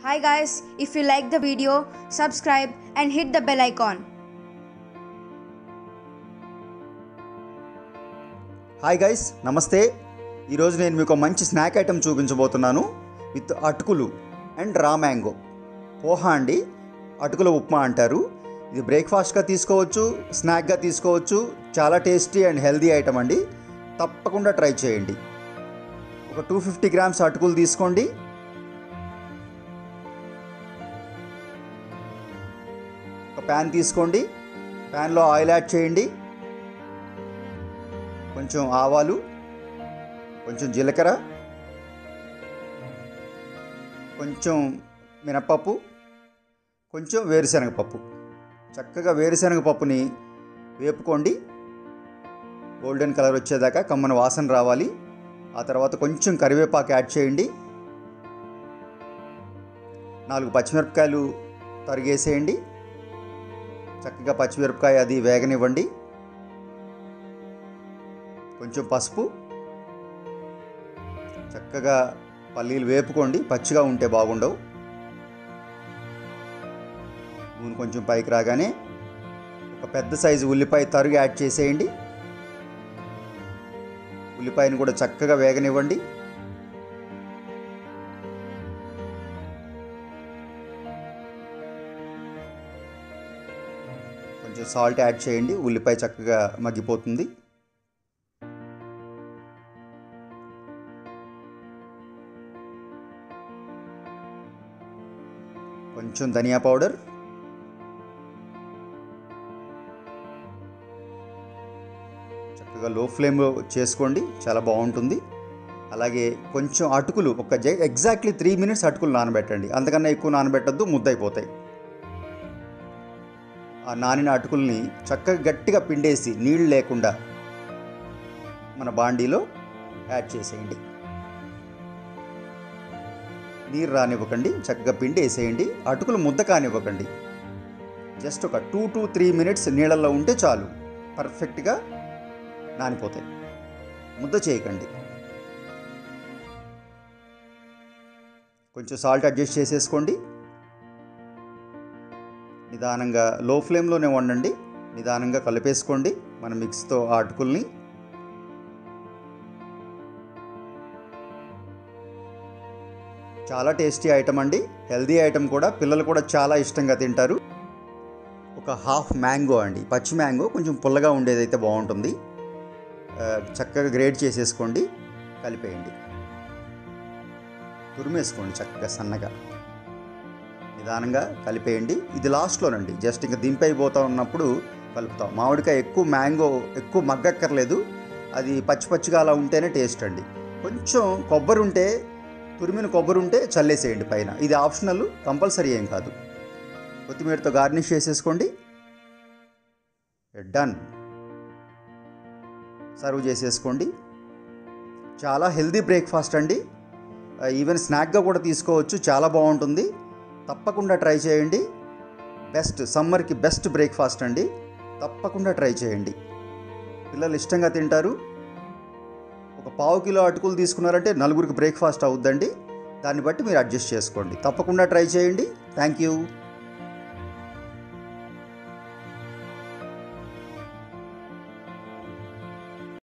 Hi guys, if you like the video, subscribe and hit the bell icon. Hi guys నమస్తే ఈరోజు నేను మీకు ఒక మంచి స్నాక్ ఐటెం చూపించబోతున్నాను విత్ అటుకులు అండ్ రా మ్యాంగో పోహా అండి అటుకుల ఉప్మా అంటారు ఇది బ్రేక్ఫాస్ట్గా తీసుకోవచ్చు స్నాక్గా తీసుకోవచ్చు చాలా టేస్టీ అండ్ హెల్దీ ఐటమ్ అండి తప్పకుండా ట్రై చేయండి ఒక టూ ఫిఫ్టీ గ్రామ్స్ అటుకులు తీసుకోండి ఒక ప్యాన్ తీసుకోండి ప్యాన్లో ఆయిల్ యాడ్ చేయండి కొంచెం ఆవాలు కొంచెం జీలకర్ర కొంచెం మినప్పప్పు కొంచెం వేరుశనగపప్పు చక్కగా వేరుశనగ పప్పుని వేపుకోండి గోల్డెన్ కలర్ వచ్చేదాకా కమ్మన వాసన రావాలి ఆ తర్వాత కొంచెం కరివేపాకు యాడ్ చేయండి నాలుగు పచ్చిమిరపకాయలు తరిగేసేయండి చక్కగా పచ్చిమిరపకాయ అది వేగనివ్వండి కొంచెం పసుపు చక్కగా పల్లీలు వేపుకోండి పచ్చిగా ఉంటే బాగుండవు నూనె కొంచెం పైకి రాగానే ఒక పెద్ద సైజు ఉల్లిపాయ తరుగు యాడ్ చేసేయండి ఉల్లిపాయను కూడా చక్కగా వేగనివ్వండి కొంచెం సాల్ట్ యాడ్ చేయండి ఉల్లిపాయ చక్కగా మగ్గిపోతుంది కొంచెం ధనియా పౌడర్ చక్కగా లో ఫ్లేమ్ చేసుకోండి చాలా బాగుంటుంది అలాగే కొంచెం అటుకులు ఒక జై ఎగ్జాక్ట్లీ త్రీ మినిట్స్ అటుకులు నానబెట్టండి అంతకన్నా ఎక్కువ నానబెట్టద్దు ముద్దయిపోతాయి ఆ నానిన అటుకుల్ని చక్కగా గట్టిగా పిండేసి నీళ్ళు లేకుండా మన బాండీలో యాడ్ చేసేయండి నీరు రానివ్వకండి చక్కగా పిండి వేసేయండి అటుకులు ముద్ద కానివ్వకండి జస్ట్ ఒక టూ టు త్రీ మినిట్స్ నీళ్ళల్లో ఉంటే చాలు పర్ఫెక్ట్గా నానిపోతాయి ముద్ద చేయకండి కొంచెం సాల్ట్ అడ్జస్ట్ చేసేసుకోండి నిదానంగా లో ఫ్లేమ్లోనే వండండి నిదానంగా కలిపేసుకోండి మన మిక్స్తో ఆ అటుకుల్ని చాలా టేస్టీ ఐటమ్ అండి హెల్దీ ఐటమ్ కూడా పిల్లలు కూడా చాలా ఇష్టంగా తింటారు ఒక హాఫ్ మ్యాంగో అండి పచ్చి మ్యాంగో కొంచెం పుల్లగా ఉండేదైతే బాగుంటుంది ఆ, చక్కగా గ్రేడ్ చేసేసుకోండి కలిపేయండి తురిమేసుకోండి చక్కగా సన్నగా నిదానంగా కలిపేయండి ఇది లాస్ట్లోనండి జస్ట్ ఇంకా దింపైపోతా ఉన్నప్పుడు కలుపుతాం మామిడికాయ ఎక్కువ మ్యాంగో ఎక్కువ మగ్గక్కర్లేదు అది పచ్చి పచ్చిగా అలా ఉంటేనే టేస్ట్ అండి కొంచెం కొబ్బరి ఉంటే తురిమిన కొబ్బరి ఉంటే చల్లేసేయండి పైన ఇది ఆప్షనల్ కంపల్సరీ ఏం కాదు కొత్తిమీరతో గార్నిష్ చేసేసుకోండి డన్ సర్వ్ చేసేసుకోండి చాలా హెల్దీ బ్రేక్ఫాస్ట్ అండి ఈవెన్ స్నాక్గా కూడా తీసుకోవచ్చు చాలా బాగుంటుంది తప్పకుండా ట్రై చేయండి బెస్ట్ సమ్మర్కి బెస్ట్ బ్రేక్ఫాస్ట్ అండి తప్పకుండా ట్రై చేయండి పిల్లలు ఇష్టంగా తింటారు ఒక పావు కిలో అటుకులు తీసుకున్నారంటే నలుగురికి బ్రేక్ఫాస్ట్ అవుద్దండి దాన్ని బట్టి మీరు అడ్జస్ట్ చేసుకోండి తప్పకుండా ట్రై చేయండి థ్యాంక్ యూ